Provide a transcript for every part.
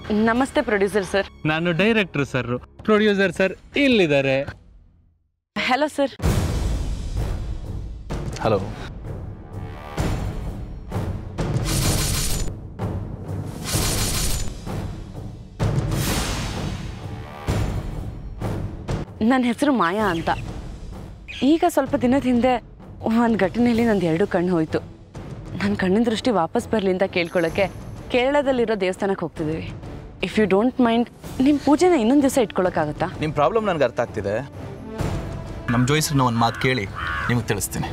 ನಮಸ್ತೆ producer sir ನಾನು director sir producer sir ಇಲ್ಲಿದ್ದಾರೆ ಹಲೋ ಸರ್ ಹಲೋ ನನ್ನ ಹೆಸರು ಮಾಯಾ ಅಂತ ಈಗ ಸ್ವಲ್ಪ ದಿನದ ಹಿಂದೆ ಒಂದು ಘಟನೆಯಲ್ಲಿ ನಂದು ಎರಡು ಕಣ್ಣು ಹೋಯಿತು ನನ್ನ ಕಣ್ಣಿನ ದೃಷ್ಟಿ ವಾಪಸ್ ಬರಲಿ ಅಂತ ಕೇಳ್ಕೊಳ್ಳೋಕ್ಕೆ ಕೇರಳದಲ್ಲಿರೋ ದೇವಸ್ಥಾನಕ್ಕೆ ಹೋಗ್ತಿದ್ದೀವಿ ಇಫ್ ಯು ಡೋಂಟ್ ಮೈಂಡ್ ನಿಮ್ಮ ಪೂಜೆನ ಇನ್ನೊಂದು ದಿವಸ ಇಟ್ಕೊಳ್ಳೋಕ್ಕಾಗತ್ತಾ ನಿಮ್ಮ ಪ್ರಾಬ್ಲಮ್ ನನಗೆ ಅರ್ಥ ಆಗ್ತಿದೆ ನಮ್ಮ ಜೋಯಿಸ್ರನ್ನ ಒಂದು ಮಾತು ಕೇಳಿ ನಿಮಗೆ ತಿಳಿಸ್ತೀನಿ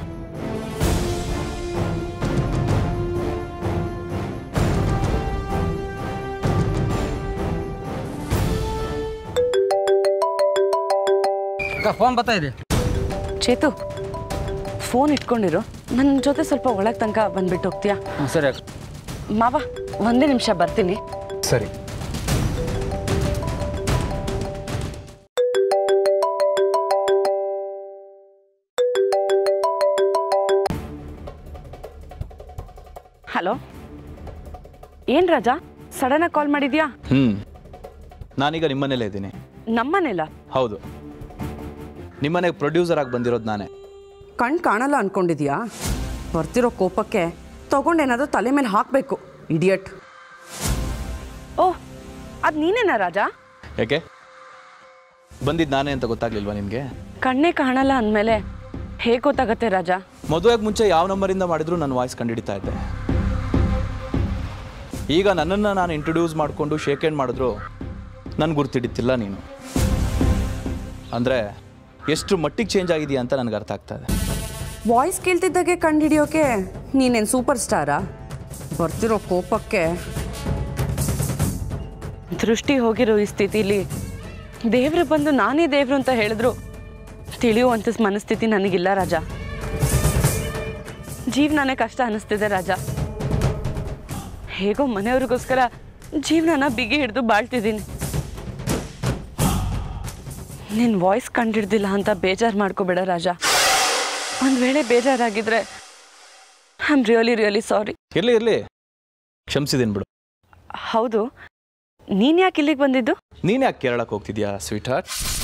ಅಕ್ಕ ಫೋನ್ ಬರ್ತಾ ಇದೆ ಚೇತು ಫೋನ್ ಇಟ್ಕೊಂಡಿರು ನನ್ನ ಜೊತೆ ಸ್ವಲ್ಪ ಒಳಗೆ ತನಕ ಬಂದ್ಬಿಟ್ಟು ಹೋಗ್ತೀಯಾ ಹ್ಞೂ ಸರಿ ಅಕ್ಕ ಮಾವ ಒಂದೇ ನಿಮಿಷ ಬರ್ತೀನಿ ಸರಿ ಹಲೋ ಏನು ರಾಜಾ ಸಡನ್ನಾಗಿ ಕಾಲ್ ಮಾಡಿದ್ಯಾ ಹ್ಞೂ ನಾನೀಗ ನಿಮ್ಮನೇಲೇ ಇದ್ದೀನಿ ನಮ್ಮನೆಲ್ಲ ಹೌದು ನಿಮ್ಮನೆಗೆ ಪ್ರೊಡ್ಯೂಸರ್ ಆಗಿ ಬಂದಿರೋದು ನಾನೇ ಕಣ್ ಕಾಣಲ್ಲ ಅನ್ಕೊಂಡಿದ್ಯಾ ಬರ್ತಿರೋ ಕೋಪಕ್ಕೆ ತಗೊಂಡೇನಾದ್ರೂ ತಲೆ ಮೇಲೆ ಹಾಕಬೇಕು ಇಡಿಯಟ್ ಓಹ್ ಅದು ನೀನೇನಾ ರಾಜಾ ಯಾಕೆ ಬಂದಿದ್ದು ನಾನೇ ಅಂತ ಗೊತ್ತಾಗ್ಲಿಲ್ವಾ ನಿಮಗೆ ಕಣ್ಣೇ ಕಾಣಲ್ಲ ಅಂದಮೇಲೆ ಹೇಗೆ ಗೊತ್ತಾಗತ್ತೆ ರಾಜಾ ಮದುವೆಗೆ ಮುಂಚೆ ಯಾವ ನಂಬರಿಂದ ಮಾಡಿದ್ರು ನನ್ನ ವಾಯ್ಸ್ ಕಂಡುಹಿಡಿತಾ ಇದ್ದೆ ಈಗ ನನ್ನನ್ನು ನಾನು ಇಂಟ್ರೊಡ್ಯೂಸ್ ಮಾಡಿಕೊಂಡು ಶೇಕ್ ಹ್ಯಾಂಡ್ ಮಾಡಿದ್ರು ನನ್ಗೆ ಗುರ್ತಿಡಿತಿಲ್ಲ ನೀನು ಅಂದರೆ ಎಷ್ಟು ಮಟ್ಟಿಗೆ ಚೇಂಜ್ ಆಗಿದೆಯಾ ಅಂತ ನನಗೆ ಅರ್ಥ ಆಗ್ತಾ ಇದೆ ವಾಯ್ಸ್ ಕೇಳ್ತಿದ್ದಾಗೆ ಕಂಡು ಹಿಡಿಯೋಕೆ ನೀನೇನು ಸೂಪರ್ ಸ್ಟಾರಾ ಬರ್ತಿರೋ ಕೋಪಕ್ಕೆ ದೃಷ್ಟಿ ಹೋಗಿರೋ ಈ ಸ್ಥಿತಿಲಿ ದೇವ್ರು ಬಂದು ನಾನೇ ದೇವ್ರು ಅಂತ ಹೇಳಿದ್ರು ತಿಳಿಯುವಂಥ ಮನಸ್ಥಿತಿ ನನಗಿಲ್ಲ ರಾಜ ಜೀವನನೇ ಕಷ್ಟ ಅನ್ನಿಸ್ತಿದೆ ರಾಜ ಹೇಗೋ ಮನೆಯವ್ರಿಗೋಸ್ಕರ ಜೀವನನ ಬಿಗಿ ಹಿಡಿದು ಬಾಳ್ತಿದ್ದೀನಿ ನಿನ್ನ ವಾಯ್ಸ್ ಕಂಡಿಡ್ದಿಲ್ಲ ಅಂತ ಬೇಜಾರು ಮಾಡ್ಕೋಬೇಡ ರಾಜ ಒಂದು ವೇಳೆ ಬೇಜಾರಾಗಿದ್ರೆ I am really really sorry ಇರಲಿ ಇರಲಿ ಕ್ಷಮಿಸಿದ್ದೀನಿ ಬಿಡು ಹೌದು ನೀನು ಯಾಕೆ ಇಲ್ಲಿಗೆ ಬಂದಿದ್ದು ನೀನು ಯಾಕೆ ಕೇರಳಕ್ಕೆ ಹೋಗ್ತಿದ್ಯಾ ಸ್ವೀಟ್ ಹಾರ್ಟ್